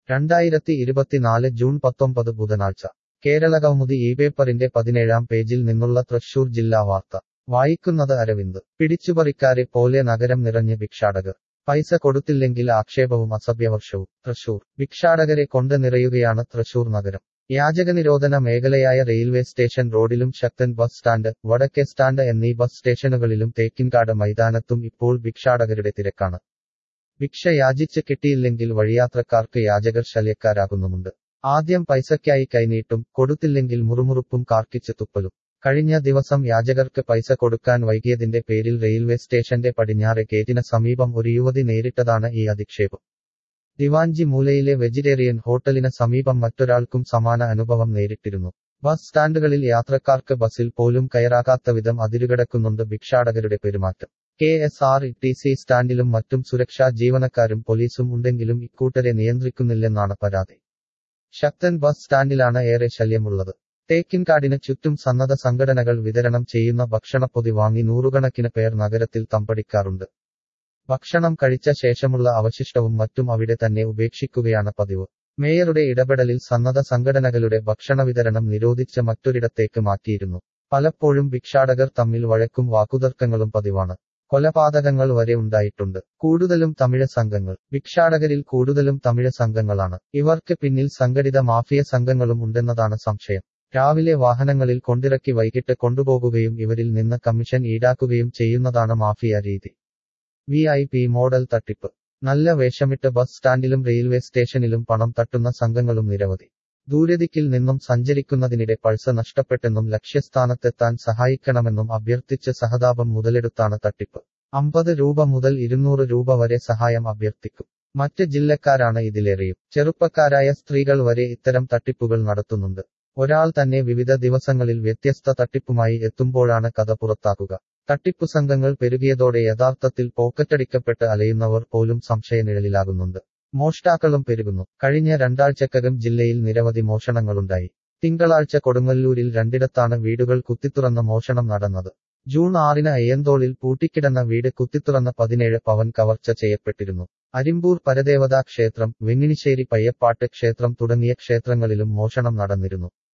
രണ്ടായിരത്തി ഇരുപത്തിനാല് ജൂൺ പത്തൊമ്പത് ബുധനാഴ്ച കേരളകൗമുദി ഈ പേപ്പറിന്റെ പതിനേഴാം പേജിൽ നിന്നുള്ള തൃശൂർ ജില്ലാ വാർത്ത വായിക്കുന്നത് അരവിന്ദ് പിടിച്ചുപറിക്കാരെ പോലെ നഗരം നിറഞ്ഞ് ഭിക്ഷാടകർ പൈസ കൊടുത്തില്ലെങ്കിൽ ആക്ഷേപവും അസഭ്യവർഷവും തൃശൂർ ഭിക്ഷാടകരെ കൊണ്ട് നിറയുകയാണ് തൃശൂർ നഗരം യാചകനിരോധന മേഖലയായ റെയിൽവേ സ്റ്റേഷൻ റോഡിലും ശക്തൻ ബസ് സ്റ്റാൻഡ് വടക്കേ സ്റ്റാൻഡ് എന്നീ ബസ് സ്റ്റേഷനുകളിലും തേക്കിൻകാട് മൈതാനത്തും ഇപ്പോൾ ഭിക്ഷാടകരുടെ തിരക്കാണ് ഭിക്ഷ യാചിച്ച് കിട്ടിയില്ലെങ്കിൽ വഴിയാത്രക്കാർക്ക് യാചകർ ശല്യക്കാരാകുന്നുമുണ്ട് ആദ്യം പൈസയ്ക്കായി കൈനീട്ടും കൊടുത്തില്ലെങ്കിൽ മുറുമുറുപ്പും കാർക്കിച്ച് തുപ്പലും കഴിഞ്ഞ ദിവസം യാചകർക്ക് പൈസ കൊടുക്കാൻ വൈകിയതിന്റെ പേരിൽ റെയിൽവേ സ്റ്റേഷന്റെ പടിഞ്ഞാറെ ഗേറ്റിന് സമീപം ഒരു യുവതി നേരിട്ടതാണ് ഈ അധിക്ഷേപം ദിവാഞ്ചി മൂലയിലെ വെജിറ്റേറിയൻ ഹോട്ടലിന് സമീപം മറ്റൊരാൾക്കും സമാന അനുഭവം നേരിട്ടിരുന്നു ബസ് സ്റ്റാൻഡുകളിൽ യാത്രക്കാർക്ക് ബസ്സിൽ പോലും കയറാകാത്ത വിധം അതിരുകടക്കുന്നുണ്ട് ഭിക്ഷാടകരുടെ പെരുമാറ്റം K S R T C സ്റ്റാൻഡിലും മറ്റും സുരക്ഷാ ജീവനക്കാരും പോലീസും ഉണ്ടെങ്കിലും ഇക്കൂട്ടരെ നിയന്ത്രിക്കുന്നില്ലെന്നാണ് പരാതി ശക്തൻ ബസ് സ്റ്റാൻഡിലാണ് ഏറെ ശല്യമുള്ളത് തേക്കിൻകാടിന് ചുറ്റും സന്നദ്ധ സംഘടനകൾ വിതരണം ചെയ്യുന്ന ഭക്ഷണപ്പൊതി വാങ്ങി നൂറുകണക്കിന് പേർ നഗരത്തിൽ തമ്പടിക്കാറുണ്ട് ഭക്ഷണം കഴിച്ച ശേഷമുള്ള അവശിഷ്ടവും മറ്റും അവിടെ തന്നെ ഉപേക്ഷിക്കുകയാണ് പതിവ് മേയറുടെ ഇടപെടലിൽ സന്നദ്ധ സംഘടനകളുടെ ഭക്ഷണ വിതരണം നിരോധിച്ച് മറ്റൊരിടത്തേക്ക് മാറ്റിയിരുന്നു പലപ്പോഴും ഭിക്ഷാടകർ തമ്മിൽ വഴക്കും വാക്കുതർക്കങ്ങളും പതിവാണ് കൊലപാതകങ്ങൾ വരെ ഉണ്ടായിട്ടുണ്ട് കൂടുതലും തമിഴ് സംഘങ്ങൾ ഭിക്ഷാടകരിൽ കൂടുതലും തമിഴ് സംഘങ്ങളാണ് ഇവർക്ക് പിന്നിൽ സംഘടിത മാഫിയ സംഘങ്ങളും ഉണ്ടെന്നതാണ് സംശയം രാവിലെ വാഹനങ്ങളിൽ കൊണ്ടിറക്കി വൈകിട്ട് കൊണ്ടുപോകുകയും ഇവരിൽ നിന്ന് കമ്മീഷൻ ഈടാക്കുകയും ചെയ്യുന്നതാണ് മാഫിയ രീതി വി ഐ പി മോഡൽ തട്ടിപ്പ് നല്ല വേഷമിട്ട് ബസ് സ്റ്റാൻഡിലും റെയിൽവേ സ്റ്റേഷനിലും പണം തട്ടുന്ന സംഘങ്ങളും നിരവധി ദൂരദിക്കിൽ നിന്നും സഞ്ചരിക്കുന്നതിനിടെ പൾസ നഷ്ടപ്പെട്ടെന്നും ലക്ഷ്യസ്ഥാനത്തെത്താൻ സഹായിക്കണമെന്നും അഭ്യർത്ഥിച്ച് സഹതാപം മുതലെടുത്താണ് തട്ടിപ്പ് അമ്പത് രൂപ മുതൽ ഇരുന്നൂറ് രൂപ വരെ സഹായം അഭ്യർത്ഥിക്കും മറ്റ് ജില്ലക്കാരാണ് ഇതിലേറെയും ചെറുപ്പക്കാരായ സ്ത്രീകൾ വരെ ഇത്തരം തട്ടിപ്പുകൾ നടത്തുന്നുണ്ട് ഒരാൾ തന്നെ വിവിധ ദിവസങ്ങളിൽ വ്യത്യസ്ത തട്ടിപ്പുമായി എത്തുമ്പോഴാണ് കഥ പുറത്താക്കുക തട്ടിപ്പു സംഘങ്ങൾ പെരുകിയതോടെ യഥാർത്ഥത്തിൽ പോക്കറ്റടിക്കപ്പെട്ട് അലയുന്നവർ പോലും സംശയനിഴലിലാകുന്നുണ്ട് മോഷ്ടാക്കളും പെരുകുന്നു കഴിഞ്ഞ രണ്ടാഴ്ചക്കകം ജില്ലയിൽ നിരവധി മോഷണങ്ങളുണ്ടായി തിങ്കളാഴ്ച കൊടുങ്ങല്ലൂരിൽ രണ്ടിടത്താണ് വീടുകൾ കുത്തിത്തുറന്ന മോഷണം നടന്നത് ജൂൺ ആറിന് അയ്യന്തോളിൽ പൂട്ടിക്കിടന്ന വീട് കുത്തിത്തുറന്ന പതിനേഴ് പവൻ കവർച്ച ചെയ്യപ്പെട്ടിരുന്നു അരിമ്പൂർ പരദേവതാ ക്ഷേത്രം വെങ്ങിനിശ്ശേരി പയ്യപ്പാട്ട് ക്ഷേത്രം തുടങ്ങിയ ക്ഷേത്രങ്ങളിലും മോഷണം നടന്നിരുന്നു